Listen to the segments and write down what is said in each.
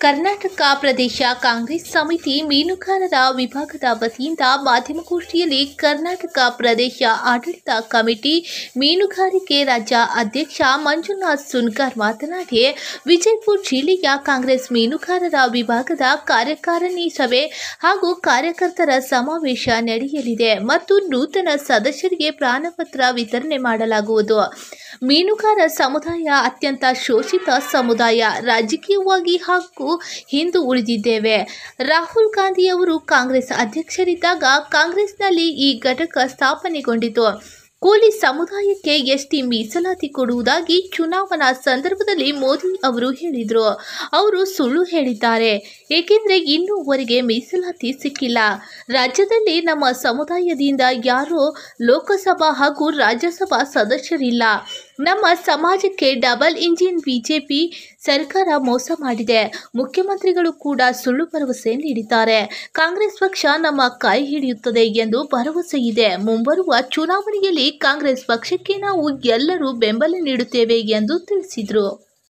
ಕರ್ನಾಟಕ ಪ್ರದೇಶ ಕಾಂಗ್ರೆಸ್ ಸಮಿತಿ ಮೀನುಗಾರರ ವಿಭಾಗದ ವತಿಯಿಂದ ಮಾಧ್ಯಮಗೋಷ್ಠಿಯಲ್ಲಿ ಕರ್ನಾಟಕ ಪ್ರದೇಶ ಆಡಳಿತ ಕಮಿಟಿ ಮೀನುಗಾರಿಕೆ ರಾಜ್ಯ ಅಧ್ಯಕ್ಷ ಮಂಜುನಾಥ್ ಸುನ್ಕರ್ ಮಾತನಾಡಿ ವಿಜಯಪುರ ಜಿಲ್ಲೆಯ ಕಾಂಗ್ರೆಸ್ ಮೀನುಗಾರರ ವಿಭಾಗದ ಕಾರ್ಯಕಾರಿಣಿ ಸಭೆ ಹಾಗೂ ಕಾರ್ಯಕರ್ತರ ಸಮಾವೇಶ ನಡೆಯಲಿದೆ ಮತ್ತು ನೂತನ ಸದಸ್ಯರಿಗೆ ಪ್ರಾಣಪತ್ರ ವಿತರಣೆ ಮಾಡಲಾಗುವುದು ಮೀನುಗಾರ ಸಮುದಾಯ ಅತ್ಯಂತ ಶೋಷಿತ ಸಮುದಾಯ ರಾಜಕೀಯವಾಗಿ ಹಾಗೂ ಹಿಂದು ಉಳಿದಿದ್ದೇವೆ ರಾಹುಲ್ ಗಾಂಧಿಯವರು ಕಾಂಗ್ರೆಸ್ ಅಧ್ಯಕ್ಷರಿದ್ದಾಗ ಕಾಂಗ್ರೆಸ್ನಲ್ಲಿ ಈ ಘಟಕ ಸ್ಥಾಪನೆಗೊಂಡಿತು ಕೂಲಿ ಸಮುದಾಯಕ್ಕೆ ಎಸ್ಟಿ ಮೀಸಲಾತಿ ಕೊಡುವುದಾಗಿ ಚುನಾವಣಾ ಸಂದರ್ಭದಲ್ಲಿ ಮೋದಿ ಅವರು ಹೇಳಿದರು ಅವರು ಸುಳ್ಳು ಹೇಳಿದ್ದಾರೆ ಏಕೆಂದರೆ ಇನ್ನೂವರೆಗೆ ಮೀಸಲಾತಿ ಸಿಕ್ಕಿಲ್ಲ ರಾಜ್ಯದಲ್ಲಿ ನಮ್ಮ ಸಮುದಾಯದಿಂದ ಯಾರೂ ಲೋಕಸಭಾ ಹಾಗೂ ರಾಜ್ಯಸಭಾ ಸದಸ್ಯರಿಲ್ಲ ನಮ್ಮ ಸಮಾಜಕ್ಕೆ ಡಬಲ್ ಇಂಜಿನ್ ಬಿಜೆಪಿ ಸರ್ಕಾರ ಮೋಸ ಮಾಡಿದೆ ಮುಖ್ಯಮಂತ್ರಿಗಳು ಕೂಡ ಸುಳ್ಳು ಭರವಸೆ ನೀಡಿದ್ದಾರೆ ಕಾಂಗ್ರೆಸ್ ಪಕ್ಷ ನಮ್ಮ ಕೈ ಹಿಡಿಯುತ್ತದೆ ಎಂದು ಭರವಸೆ ಇದೆ ಮುಂಬರುವ ಚುನಾವಣೆಯಲ್ಲಿ ಕಾಂಗ್ರೆಸ್ ಪಕ್ಷಕ್ಕೆ ನಾವು ಎಲ್ಲರೂ ಬೆಂಬಲ ನೀಡುತ್ತೇವೆ ಎಂದು ತಿಳಿಸಿದರು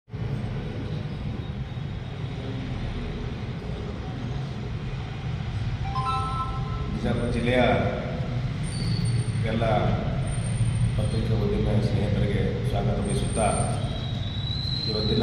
ಬಿಜಾಪುರ ಜಿಲ್ಲೆಯ ಎಲ್ಲ ಪತ್ರಿಕೆ ಉದ್ಯಮ ಸ್ನೇಹಿತರಿಗೆ ಸ್ವಾಗತ ಬಯಸುತ್ತಾ ಇವತ್ತಿನ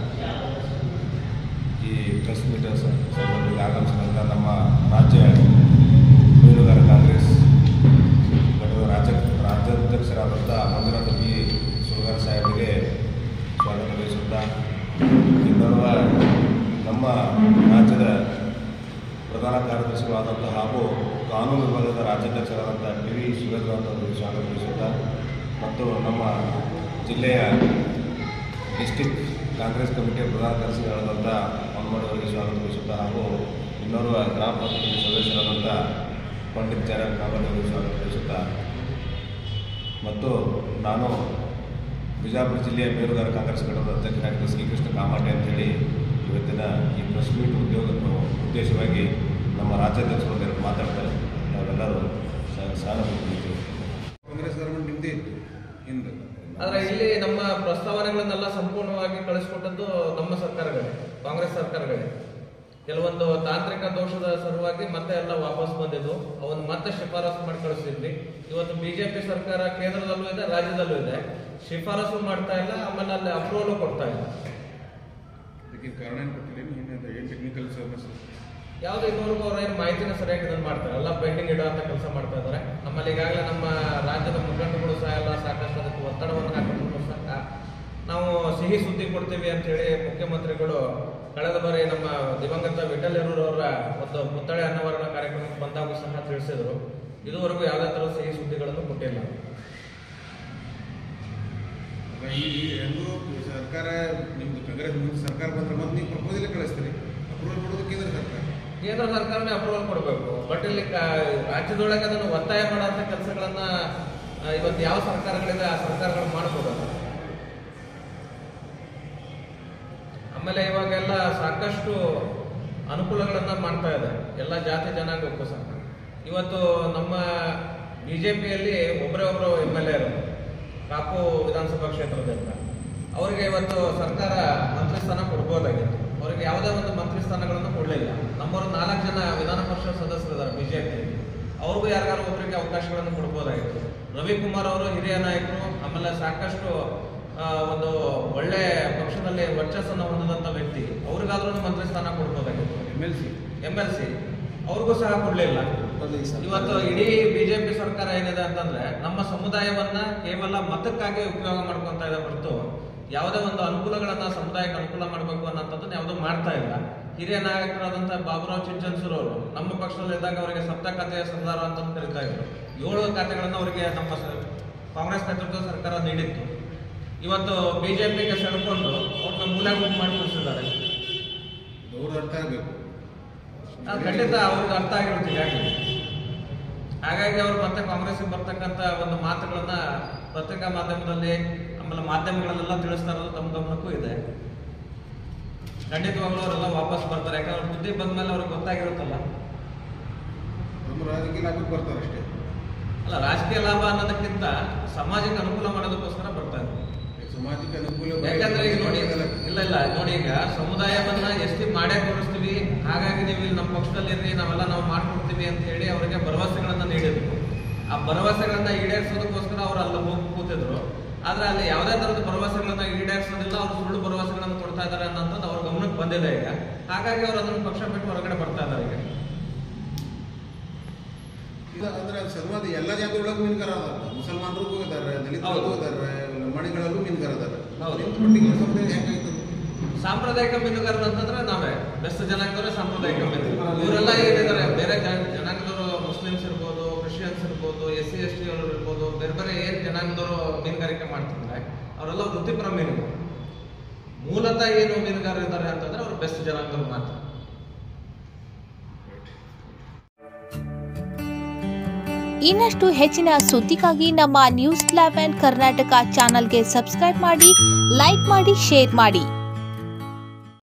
ಈ ಪ್ರೆಸ್ ಮೀಟ್ ಸಂದರ್ಭದಲ್ಲಿ ಆಗಮಿಸಿದಂಥ ನಮ್ಮ ರಾಜ್ಯ ಮೀನುಗಾರ ಕಾಂಗ್ರೆಸ್ ಘಟಕದ ರಾಜ್ಯ ರಾಜ್ಯಾಧ್ಯಕ್ಷರಾದಂಥ ಮಂಜುನಾಥ ಪಿ ಸುಳ್ಗಾರ್ ಸಾಹೇಬರಿಗೆ ಸ್ವಾಗತ ಬಯಸುತ್ತಾ ಇನ್ನೋರ್ವ ನಮ್ಮ ರಾಜ್ಯದ ಪ್ರಧಾನ ಕಾರ್ಯದರ್ಶಿಗಳಾದಂಥ ಹಾಗೂ ಕಾನೂನು ವಿಭಾಗದ ರಾಜ್ಯಾಧ್ಯಕ್ಷರಾದಂಥ ಟಿ ವಿ ಸುರೇಂದ್ರ ಅವರಿಗೆ ಸ್ವಾಗತ ಬಯಸುತ್ತಾ ಮತ್ತು ನಮ್ಮ ಜಿಲ್ಲೆಯ ಡಿಸ್ಟಿಕ್ ಕಾಂಗ್ರೆಸ್ ಕಮಿಟಿಯ ಪ್ರಧಾನ ಕಾರ್ಯದರ್ಶಿಗಳಾದಂಥ ಮೊಹಮ್ಮದ್ ಅವರಿಗೆ ಸ್ವಾಗತ ಬಯಸುತ್ತಾ ಹಾಗೂ ಇನ್ನೋರ್ವ ಗ್ರಾಮ ಪಂಚಾಯತಿ ಸದಸ್ಯರಾದಂಥ ಪಂಡಿತ್ ಚಾರ ಕಾಮತ್ ಅವರಿಗೆ ಸ್ವಾಗತ ಬಯಸುತ್ತಾ ಮತ್ತು ನಾನು ಬಿಜಾಪುರ ಜಿಲ್ಲೆಯ ಮೀನುಗಾರ ಕಾಂಗ್ರೆಸ್ ಘಟಕದ ಅಧ್ಯಕ್ಷರಾಗಿದ್ದ ಶ್ರೀಕೃಷ್ಣ ಕಾಮಾಟೆ ಅಂತೇಳಿ ಇವತ್ತಿನ ಈ ಪ್ರೆಸ್ ಮೀಟ್ ಉದ್ಯೋಗ ಉದ್ದೇಶವಾಗಿ ನಮ್ಮ ರಾಜ್ಯಾಧ್ಯಕ್ಷರು ಒಂದೆರಡು ಮಾತಾಡ್ತಾರೆ ನಾವೆಲ್ಲರೂ ಸಹಾನುಭೂತಿ ಕಾಂಗ್ರೆಸ್ ಗೌರ್ಮೆಂಟ್ ನಿಮ್ಮದೇ ಇತ್ತು ಹಿಂದೆ ಆದ್ರೆ ಇಲ್ಲಿ ನಮ್ಮ ಪ್ರಸ್ತಾವನೆಗಳನ್ನೆಲ್ಲ ಸಂಪೂರ್ಣವಾಗಿ ಕಳಿಸ್ಕೊಟ್ಟದ್ದು ನಮ್ಮ ಸರ್ಕಾರಗಳೇ ಕಾಂಗ್ರೆಸ್ ಸರ್ಕಾರಗಳೇ ಕೆಲವೊಂದು ತಾಂತ್ರಿಕ ದೋಷದ ಸಲುವಾಗಿ ಮತ್ತೆ ಎಲ್ಲ ವಾಪಸ್ ಬಂದಿದ್ದು ಅವನ್ನ ಮತ್ತೆ ಶಿಫಾರಸು ಮಾಡಿ ಕಳಿಸಿದ್ವಿ ಇವತ್ತು ಬಿಜೆಪಿ ಸರ್ಕಾರ ಕೇಂದ್ರದಲ್ಲೂ ಇದೆ ರಾಜ್ಯದಲ್ಲೂ ಇದೆ ಶಿಫಾರಸು ಮಾಡ್ತಾ ಇಲ್ಲ ಆಮೇಲೆ ಅಲ್ಲಿ ಅಪ್ರೂವಲ್ ಕೊಡ್ತಾ ಇಲ್ಲ ಅದಕ್ಕೆ ಕಾರಣ ಏನು ಕೊಟ್ಟಿಲ್ಲ ಏನು ಏನು ಟೆಕ್ನಿಕಲ್ ಸಮಸ್ಯೆ ಯಾವ್ದು ಇನ್ನೂರ್ಗೂ ಅವ್ರ ಏನು ಮಾಹಿತಿನ ಸರಿಯಾಗಿ ಇದನ್ನ ಮಾಡ್ತಾರೆ ಎಲ್ಲ ಪೆಂಡಿಂಗ್ ಇಡೋ ಅಂತ ಕೆಲಸ ಮಾಡ್ತಾ ಇದ್ದಾರೆ ನಮ್ಮಲ್ಲಿ ಈಗಾಗಲೇ ನಮ್ಮ ರಾಜ್ಯದ ಮುಖಂಡರುಗಳು ಸಹ ಎಲ್ಲ ಸಾಕಷ್ಟು ಅದಕ್ಕೆ ಒತ್ತಡವನ್ನು ಹಾಕಿದ್ರು ಸಹ ನಾವು ಸಿಹಿ ಸುದ್ದಿ ಕೊಡ್ತೀವಿ ಅಂತ ಹೇಳಿ ಮುಖ್ಯಮಂತ್ರಿಗಳು ಕಳೆದ ಬಾರಿ ನಮ್ಮ ದಿವಂಗತ ವಿಠಲ್ ಅವರ ಒಂದು ಪುತ್ಥಳಿ ಅನಾವರಣ ಕಾರ್ಯಕ್ರಮಕ್ಕೆ ಬಂದಾಗ ಸಹ ತಿಳಿಸಿದ್ರು ಇದುವರೆಗೂ ಯಾವುದೇ ಥರದ ಸಿಹಿ ಸುದ್ದಿಗಳನ್ನು ಕೊಟ್ಟಿಲ್ಲ ಈ ಹೆಂಗೂ ಸರ್ಕಾರ ನಿಮ್ದು ಕಾಂಗ್ರೆಸ್ ಮುಂದೆ ಸರ್ಕಾರ ಬಂದ್ರೆ ಮತ್ತೆ ನೀವು ಪ್ರಪೋಸಲ್ ಕಳಿಸ್ತೀರಿ ಅಪ್ರೂವಲ್ ಕೊಡೋದು ಕೇಂದ್ರ ಸರ್ಕಾರ ಕೇಂದ್ರ ಸರ್ಕಾರನೇ ಅಪ್ರೂವಲ್ ಕೊಡಬೇಕು ಬಟ್ ಇಲ್ಲಿ ಕ- ರಾಜ್ಯದೊಳಗೆ ಅದನ್ನು ಒತ್ತಾಯ ಮಾಡುವಂಥ ಕೆಲಸಗಳನ್ನ ಆ, ಇವತ್ತು ಯಾವ ಸರ್ಕಾರಗಳಿದೆ ಆ ಸರ್ಕಾರಗಳು ಮಾಡ್ಬೋದಲ್ಲ ಆಮೇಲೆ ಇವಾಗೆಲ್ಲ ಸಾಕಷ್ಟು ಅನುಕೂಲಗಳನ್ನ ಮಾಡ್ತಾ ಇದೆ ಎಲ್ಲ ಜಾತಿ ಜನಾಂಗಕ್ಕೂ ಸಹ ಇವತ್ತು ನಮ್ಮ ಬಿಜೆಪಿಯಲ್ಲಿ ಒಬ್ಬರೇ ಒಬ್ಬರು ಎಮ್ ಎಲ್ ಎ ಇರೋದು ಕಾಪು ವಿಧಾನಸಭಾ ಕ್ಷೇತ್ರದಿಂದ ಅವರಿಗೆ ಇವತ್ತು ಸರ್ಕಾರ ಮಂತ್ರಿ ಸ್ಥಾನ ಕೊಡ್ಬೋದಾಗಿತ್ತು ಅವರಿಗೆ ಯಾವುದೇ ಒಂದು ಮಂತ್ರಿ ಸ್ಥಾನಗಳನ್ನು ಕೊಡಲಿಲ್ಲ ನಮ್ಮವರು ನಾಲ್ಕು ಜನ ವಿಧಾನ ಪರಿಷತ್ ಸದಸ್ಯರಿದ್ದಾರೆ ಬಿಜೆಪಿ ಅವ್ರಿಗೂ ಯಾರಿಗಾರು ಒಬ್ಬರಿಗೆ ಅವಕಾಶಗಳನ್ನು ಕೊಡ್ಬೋದಾಗಿತ್ತು ರವಿಕುಮಾರ್ ಅವರು ಹಿರಿಯ ನಾಯಕರು ಆಮೇಲೆ ಸಾಕಷ್ಟು ಆ, ಒಂದು ಒಳ್ಳೆ ಪಕ್ಷದಲ್ಲಿ ವರ್ಚಸ್ಸನ್ನು ಹೊಂದಿದಂಥ ವ್ಯಕ್ತಿ ಅವ್ರಿಗಾದ್ರೂ ಮಂತ್ರಿ ಸ್ಥಾನ ಕೊಡ್ಬೋದಾಗಿತ್ತು M L C M L C ಅವ್ರಿಗೂ ಸಹ ಕೊಡ್ಲಿಲ್ಲ ಇವತ್ತು ಇಡೀ ಬಿಜೆಪಿ ಸರ್ಕಾರ ಏನಿದೆ ಅಂತಂದ್ರೆ ನಮ್ಮ ಸಮುದಾಯವನ್ನ ಕೇವಲ ಮತಕ್ಕಾಗಿ ಉಪಯೋಗ ಮಾಡ್ಕೊಂತ ಇದೆ ಹೊರತು ಯಾವುದೇ ಒಂದು ಅನುಕೂಲಗಳನ್ನ ಸಮುದಾಯಕ್ಕೆ ಅನುಕೂಲ ಮಾಡಬೇಕು ಅನ್ನೋಂಥದ್ದನ್ನ ಯಾವುದೂ ಮಾಡ್ತಾ ಇಲ್ಲ ಹಿರಿಯ ನಾಯಕರಾದಂಥ ಬಾಬುರಾವ್ ಚಿಂಚನ್ಸೂರ್ ಅವರು ನಮ್ಮ ಪಕ್ಷದಲ್ಲಿ ಇದ್ದಾಗ ಅವರಿಗೆ ಸಪ್ತ ಖಾತೆಯ ಸರ್ದಾರ ಅಂತ ಕರೀತಾ ಇದ್ರು ಏಳು ಖಾತೆಗಳನ್ನು ಅವರಿಗೆ ನಮ್ಮ ಸ- ಕಾಂಗ್ರೆಸ್ ನೇತೃತ್ವದ ಸರ್ಕಾರ ನೀಡಿತ್ತು ಇವತ್ತು ಬಿಜೆಪಿಗೆ ಸೆಳ್ಕೊಂಡು ಅವ್ರನ್ನ ಮೂಲೆ ಗುಂಪು ಮಾಡಿ ಕೂರಿಸಿದ್ದಾರೆ ಅವ್ರದ್ದು ಅರ್ಥ ಆಗಬೇಕು ಅದು ಖಂಡಿತ ಅವ್ರಿಗೆ ಅರ್ಥ ಆಗಿರುತ್ತೆ ಈಗಾಗಲೇ ಹಾಗಾಗಿ ಅವರು ಮತ್ತೆ ಕಾಂಗ್ರೆಸ್ಗೆ ಬರ್ತಕ್ಕಂಥ ಒಂದು ಮಾತುಗಳನ್ನ ಪತ್ರಿಕಾ ಮಾಧ್ಯಮದಲ್ಲಿ ಆಮೇಲೆ ಮಾಧ್ಯಮಗಳಲ್ಲೆಲ್ಲ ತಿಳಿಸ್ತಾ ಇರೋದು ತಮ್ಮ ಗಮನಕ್ಕೂ ಇದೆ ಖಂಡಿತವಾಗ್ಲೂ ಅವರೆಲ್ಲ ವಾಪಸ್ ಬರ್ತಾರೆ ಯಾಕಂದ್ರೆ ಅವ್ರ ಬುದ್ಧಿ ಬಂದ್ಮೇಲೆ ಅವ್ರಿಗೆ ಗೊತ್ತಾಗಿರುತ್ತಲ್ಲ ನಮ್ಮ ರಾಜಕೀಯ ಲಾಭಕ್ಕೆ ಬರ್ತಾರೆ ಅಷ್ಟೇ ಅಲ್ಲ ರಾಜಕೀಯ ಲಾಭ ಅನ್ನೋದಕ್ಕಿಂತ ಸಮಾಜಕ್ಕೆ ಅನುಕೂಲ ಮಾಡೋದಕ್ಕೋಸ್ಕರ ಬರ್ತಾ ಇದ್ದಾರೆ ಸಮಾಜಕ್ಕೆ ಅನುಕೂಲ ಯಾಕಂದ್ರೆ ಈಗ ನೋಡಿ ಇಲ್ಲ ಇಲ್ಲ ಇಲ್ಲ ನೋಡಿ ಈಗ ಸಮುದಾಯವನ್ನ ಎಸ್ ಟಿ ಮಾಡೇ ತೋರಿಸ್ತೀವಿ ಹಾಗಾಗಿ ನೀವು ಇಲ್ಲಿ ನಮ್ಮ ಪಕ್ಷದಲ್ಲಿ ಇರ್ರಿ ನಾವೆಲ್ಲ ನಾವು ಮಾಡ್ಕೊಡ್ತೀವಿ ಅಂತ ಹೇಳಿ ಅವರಿಗೆ ಭರವಸೆಗಳನ್ನ ನೀಡಿದ್ರು ಆ ಭರವಸೆಗಳನ್ನ ಈಡೇರಿಸೋದಕ್ಕೋಸ್ಕರ ಅವ್ರು ಅಲ್ಲಿ ಹೋಗಿ ಕೂತಿದ್ರು ಆದ್ರೆ ಅಲ್ಲಿ ಯಾವುದೇ ತರದ ಭರವಸೆಗಳನ್ನ ಈಡೇರಿಸೋದಿಲ್ಲ ಅವ್ರು ಸುಳ್ಳು ಭರವಸೆಗಳನ್ನ ಕೊಡ್ತಾ ಇದ್ದಾರೆ ಅನ್ನೋಂಥದ್ದು ಅವ್ರ ಗಮನಕ್ಕೆ ಬಂದಿದೆ ಈಗ ಹಾಗಾಗಿ ಅವ್ರು ಅದನ್ನ ಪಕ್ಷ ಬಿಟ್ಟು ಹೊರಗಡೆ ಬರ್ತಾ ಇದ್ದಾರೆ ಈಗ ಇದು ಅಂದ್ರೆ ಸನ್ವಾದ ಎಲ್ಲ ಜಾತಿ ಒಳಗೆ ಮೀನುಗಾರ ಅದಾರ ಮುಸಲ್ಮಾನರಿಗೂ ಇದ್ದಾರೆ ದಲಿತರಿಗೂ ಹೌದು. ಇದ್ದಾರೆ ಲಂಬಾಣಿಗಳಲ್ಲೂ ಮೀನುಗಾರ ಇದ್ದಾರೆ ಹೌದು. ನಿಮ್ಮ ಪರ್ಟಿಕ್ಯುಲರ್ ಸಮುದಾಯ ಹೆಂಗಾಯ್ತು ಸಾಂಪ್ರದಾಯಿಕ ಮೀನುಗಾರರು ಅಂತಂದ್ರೆ ನಾವೇ ಬೆಸ್ಟ್ ಜನಾಂಗದವರೇ ಸಾಂಪ್ರದಾಯಿಕ ಮೀನುಗಾರರು ಇವರೆಲ್ಲ ಏನಿದ್ದಾರೆ ಬೇರೆ ಜನ- ಜನಾಂಗದವರು ಮುಸ್ಲಿಮ್ಸ್ ಇರ್ಬೋದು ಕ್ರಿಶ್ಚಿಯನ್ಸ್ ಇರ್ಬೋದು ಎಸ್ ಸಿ ಎಸ್ ಟಿ ಅವರು ಇರ್ಬೋದು ಬೇರೆ ಬೇರೆ ಏನ್ ಜನಾಂಗದವರು ಮೀನುಗಾರಿಕೆ ಮಾಡ್ತಿದ್ದಾರೆ ಅವರೆಲ್ಲ ವೃತ್ತಿಪರ ಮೀನುಗಾರರು ಮೂಲತಃ ಏನು ಮೀನುಗಾರರು ಇದ್ದಾರೆ ಅಂತಂದ್ರೆ ಅವರು ಬೆಸ್ಟ್ ಜನಾಂಗದವ್ರು ಮಾತ್ರ ಇನ್ನಷ್ಟು ಹೆಚ್ಚಿನ ಸುದ್ದಿಗಾಗಿ ನಮ್ಮ ನ್ಯೂಸ್ ಲ್ಯಾಬ್ ಅಂಡ್ ಕರ್ನಾಟಕ ಚಾನಲ್ಗೆ ಸಬ್ಸ್ಕ್ರೈಬ್ ಮಾಡಿ ಲೈಕ್ ಮಾಡಿ ಶೇರ್ ಮಾಡಿ